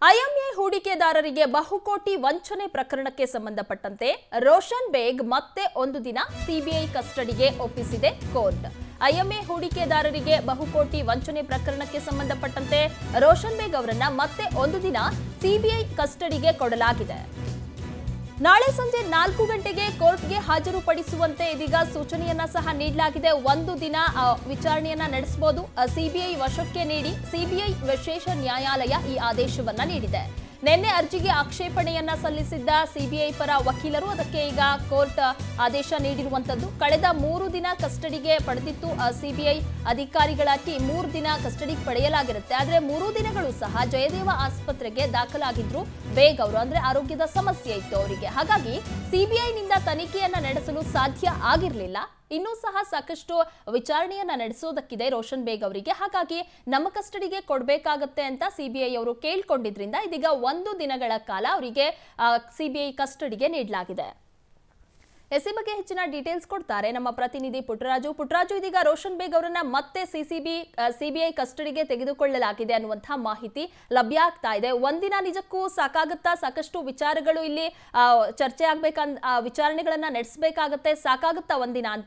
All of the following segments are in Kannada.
ಐಎಂಎ ಹೂಡಿಕೆದಾರರಿಗೆ ಬಹುಕೋಟಿ ವಂಚನೆ ಪ್ರಕರಣಕ್ಕೆ ಸಂಬಂಧಪಟ್ಟಂತೆ ರೋಷನ್ ಬೇಗ್ ಮತ್ತೆ ಒಂದು ದಿನ ಸಿಬಿಐ ಕಸ್ಟಡಿಗೆ ಒಪ್ಪಿಸಿದೆ ಕೋರ್ಟ್ ಐಎಂಎ ಹೂಡಿಕೆದಾರರಿಗೆ ಬಹುಕೋಟಿ ವಂಚನೆ ಪ್ರಕರಣಕ್ಕೆ ಸಂಬಂಧಪಟ್ಟಂತೆ ರೋಷನ್ ಬೇಗ್ ಅವರನ್ನ ಮತ್ತೆ ಒಂದು ದಿನ ಸಿಬಿಐ ಕಸ್ಟಡಿಗೆ ಕೊಡಲಾಗಿದೆ ನಾಳೆ ಸಂಜೆ ನಾಲ್ಕು ಗಂಟೆಗೆ ಕೋರ್ಟ್ಗೆ ಹಾಜರುಪಡಿಸುವಂತೆ ಇದೀಗ ಸೂಚನೆಯನ್ನ ಸಹ ನೀಡಲಾಗಿದೆ ಒಂದು ದಿನ ಆ, ವಿಚಾರಣೆಯನ್ನ ನಡೆಸಬಹುದು ಸಿಬಿಐ ವಶಕ್ಕೆ ನೀಡಿ ಸಿಬಿಐ ವಿಶೇಷ ನ್ಯಾಯಾಲಯ ಈ ಆದೇಶವನ್ನ ನೀಡಿದೆ ನಿನ್ನೆ ಅರ್ಜಿಗೆ ಆಕ್ಷೇಪಣೆಯನ್ನ ಸಲ್ಲಿಸಿದ್ದ ಸಿಬಿಐ ಪರ ವಕೀಲರು ಅದಕ್ಕೆ ಈಗ ಕೋರ್ಟ್ ಆದೇಶ ನೀಡಿರುವಂತದ್ದು ಕಳೆದ ಮೂರು ದಿನ ಕಸ್ಟಡಿಗೆ ಪಡೆದಿತ್ತು ಸಿಬಿಐ ಅಧಿಕಾರಿಗಳ ಟೀಮ್ ಮೂರು ದಿನ ಕಸ್ಟಡಿಗೆ ಪಡೆಯಲಾಗಿರುತ್ತೆ ಆದ್ರೆ ಮೂರು ದಿನಗಳು ಸಹ ಜಯದೇವ ಆಸ್ಪತ್ರೆಗೆ ದಾಖಲಾಗಿದ್ರು ಬೇಗ್ ಅವರು ಅಂದ್ರೆ ಆರೋಗ್ಯದ ಸಮಸ್ಯೆ ಇತ್ತು ಅವರಿಗೆ ಹಾಗಾಗಿ ಸಿಬಿಐನಿಂದ ತನಿಖೆಯನ್ನ ನಡೆಸಲು ಸಾಧ್ಯ ಆಗಿರಲಿಲ್ಲ ಇನ್ನೂ ಸಹ ಸಾಕಷ್ಟು ವಿಚಾರಣೆಯನ್ನ ನಡೆಸೋದಕ್ಕಿದೆ ರೋಷನ್ ಬೇಗ್ ಅವರಿಗೆ ಹಾಗಾಗಿ ನಮ್ಮ ಕಸ್ಟಡಿಗೆ ಕೊಡಬೇಕಾಗತ್ತೆ ಅಂತ ಸಿಬಿಐ ಅವರು ಕೇಳ್ಕೊಂಡಿದ್ರಿಂದ ಇದೀಗ ಒಂದು ದಿನಗಳ ಕಾಲ ಅವರಿಗೆ ಸಿಬಿಐ ಕಸ್ಟಡಿಗೆ ನೀಡಲಾಗಿದೆ ಎಸ್ ಈ ಬಗ್ಗೆ ಹೆಚ್ಚಿನ ಡೀಟೇಲ್ಸ್ ಕೊಡ್ತಾರೆ ನಮ್ಮ ಪ್ರತಿನಿಧಿ ಪುಟ್ಟರಾಜು ಪುಟ್ಟರಾಜು ಇದೀಗ ರೋಷನ್ ಬೇಗ್ ಅವರನ್ನ ಮತ್ತೆ ಸಿಸಿಬಿ ಸಿಬಿಐ ಕಸ್ಟಡಿಗೆ ತೆಗೆದುಕೊಳ್ಳಲಾಗಿದೆ ಅನ್ನುವಂತಹ ಮಾಹಿತಿ ಲಭ್ಯ ಆಗ್ತಾ ಇದೆ ಒಂದಿನ ನಿಜಕ್ಕೂ ಸಾಕಾಗುತ್ತಾ ಸಾಕಷ್ಟು ವಿಚಾರಗಳು ಇಲ್ಲಿ ಆ, ಚರ್ಚೆ ಆಗ್ಬೇಕಂದ್ ಆ, ವಿಚಾರಣೆಗಳನ್ನ ನಡೆಸಬೇಕಾಗತ್ತೆ ಸಾಕಾಗುತ್ತಾ ಒಂದಿನ ಅಂತ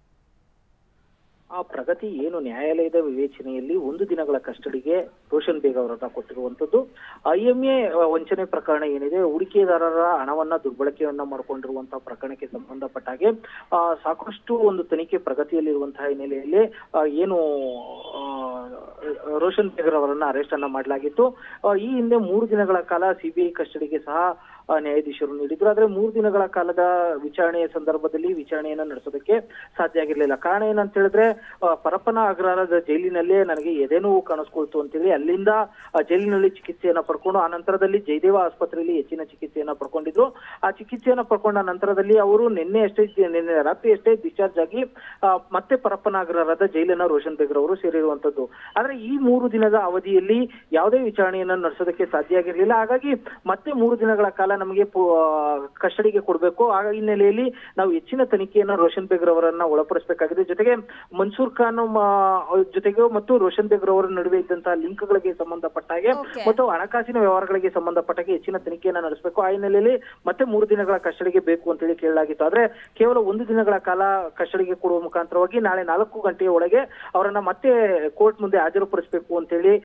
ಆ ಪ್ರಗತಿ ಏನು ನ್ಯಾಯಾಲಯದ ವಿವೇಚನೆಯಲ್ಲಿ ಒಂದು ದಿನಗಳ ಕಸ್ಟಡಿಗೆ ರೋಷನ್ ಬೇಗ್ ಅವರನ್ನ ಕೊಟ್ಟಿರುವಂತದ್ದು ಐಎಂಎ ವಂಚನೆ ಪ್ರಕರಣ ಏನಿದೆ ಹೂಡಿಕೆದಾರರ ಹಣವನ್ನ ದುರ್ಬಳಕೆಯನ್ನ ಮಾಡಿಕೊಂಡಿರುವಂತಹ ಪ್ರಕರಣಕ್ಕೆ ಸಂಬಂಧಪಟ್ಟ ಹಾಗೆ ಆ, ಸಾಕಷ್ಟು ಒಂದು ತನಿಖೆ ಪ್ರಗತಿಯಲ್ಲಿರುವಂತಹ ಹಿನ್ನೆಲೆಯಲ್ಲಿ ಆ, ಏನು ಆ, ರೋಷನ್ ಬೇಗ್ ಅವರನ್ನ ಅರೆಸ್ಟ್ ಅನ್ನ ಮಾಡಲಾಗಿತ್ತು ಆ, ಈ ಹಿಂದೆ ಮೂರು ದಿನಗಳ ಕಾಲ ಸಿಬಿಐ ಕಸ್ಟಡಿಗೆ ಸಹ ಆ, ನ್ಯಾಯಾಧೀಶರು ನೀಡಿದ್ರು ಆದ್ರೆ ಮೂರು ದಿನಗಳ ಕಾಲದ ವಿಚಾರಣೆಯ ಸಂದರ್ಭದಲ್ಲಿ ವಿಚಾರಣೆಯನ್ನ ನಡೆಸೋದಕ್ಕೆ ಸಾಧ್ಯ ಆಗಿರ್ಲಿಲ್ಲ ಕಾರಣ ಏನಂತ ಹೇಳಿದ್ರೆ ಆ, ಪರಪ್ಪನ ಅಗ್ರಹಾರದ ಜೈಲಿನಲ್ಲೇ ನನಗೆ ಎದೆನೋವು ಕಾಣಿಸ್ಕೊಳ್ತು ಅಂತೇಳಿ ಅಲ್ಲಿಂದ ಆ, ಜೈಲಿನಲ್ಲಿ ಚಿಕಿತ್ಸೆಯನ್ನ ಪಡ್ಕೊಂಡು ಆ ನಂತರದಲ್ಲಿ ಜಯದೇವ ಆಸ್ಪತ್ರೆಯಲ್ಲಿ ಹೆಚ್ಚಿನ ಚಿಕಿತ್ಸೆಯನ್ನ ಪಡ್ಕೊಂಡಿದ್ರು ಆ ಚಿಕಿತ್ಸೆಯನ್ನ ಪಡ್ಕೊಂಡ ನಂತರದಲ್ಲಿ ಅವರು ನಿನ್ನೆ ಅಷ್ಟೇ ನಿನ್ನೆ ರಾತ್ರಿ ಅಷ್ಟೇ ಡಿಸ್ಚಾರ್ಜ್ ಆಗಿ ಆ, ಮತ್ತೆ ಪರಪ್ಪನ ಅಗ್ರಹಾರದ ಜೈಲನ್ನ ರೋಷನ್ ಬೇಗ್ರ ಅವರು ಸೇರಿರುವಂತದ್ದು ಆದ್ರೆ ಈ ಮೂರು ದಿನದ ಅವಧಿಯಲ್ಲಿ ಯಾವುದೇ ವಿಚಾರಣೆಯನ್ನ ನಡೆಸೋದಕ್ಕೆ ಸಾಧ್ಯ ಆಗಿರ್ಲಿಲ್ಲ ಹಾಗಾಗಿ ಮತ್ತೆ ಮೂರು ದಿನಗಳ ಕಾಲ ನಮಗೆ ಕಸ್ಟಡಿಗೆ ಕೊಡಬೇಕು ಆ ಹಿನ್ನೆಲೆಯಲ್ಲಿ ನಾವು ಹೆಚ್ಚಿನ ತನಿಖೆಯನ್ನ ರೋಷನ್ ಬೇಗ್ರ ಅವರನ್ನ ಒಳಪಡಿಸಬೇಕಾಗಿದೆ ಜೊತೆಗೆ ಮನ್ಸೂರ್ ಖಾನ್ ಮ- ಜೊತೆಗೆ ಮತ್ತು ರೋಷನ್ ಬೇಗ್ರ ಅವರ ನಡುವೆ ಇದ್ದಂತಹ ಲಿಂಕ್ಗಳಿಗೆ ಸಂಬಂಧಪಟ್ಟ ಹಾಗೆ Okay. ಮತ್ತು ಹಣಕಾಸಿನ ವ್ಯವಹಾರಗಳಿಗೆ ಸಂಬಂಧಪಟ್ಟ ಹಾಗೆ ಹೆಚ್ಚಿನ ತನಿಖೆಯನ್ನ ನಡೆಸಬೇಕು ಆ ಹಿನ್ನೆಲೆಯಲ್ಲಿ ಮತ್ತೆ ಮೂರು ದಿನಗಳ ಕಸ್ಟಡಿಗೆ ಬೇಕು ಅಂತ ಹೇಳಿ ಕೇಳಲಾಗಿತ್ತು ಆದ್ರೆ ಕೇವಲ ಒಂದು ದಿನಗಳ ಕಾಲ ಕಸ್ಟಡಿಗೆ ಕೊಡುವ ಮುಖಾಂತರವಾಗಿ ನಾಳೆ ನಾಲ್ಕು ಗಂಟೆಯ ಒಳಗೆ ಅವರನ್ನ ಮತ್ತೆ ಕೋರ್ಟ್ ಮುಂದೆ ಹಾಜರುಪಡಿಸಬೇಕು ಅಂತ ಹೇಳಿ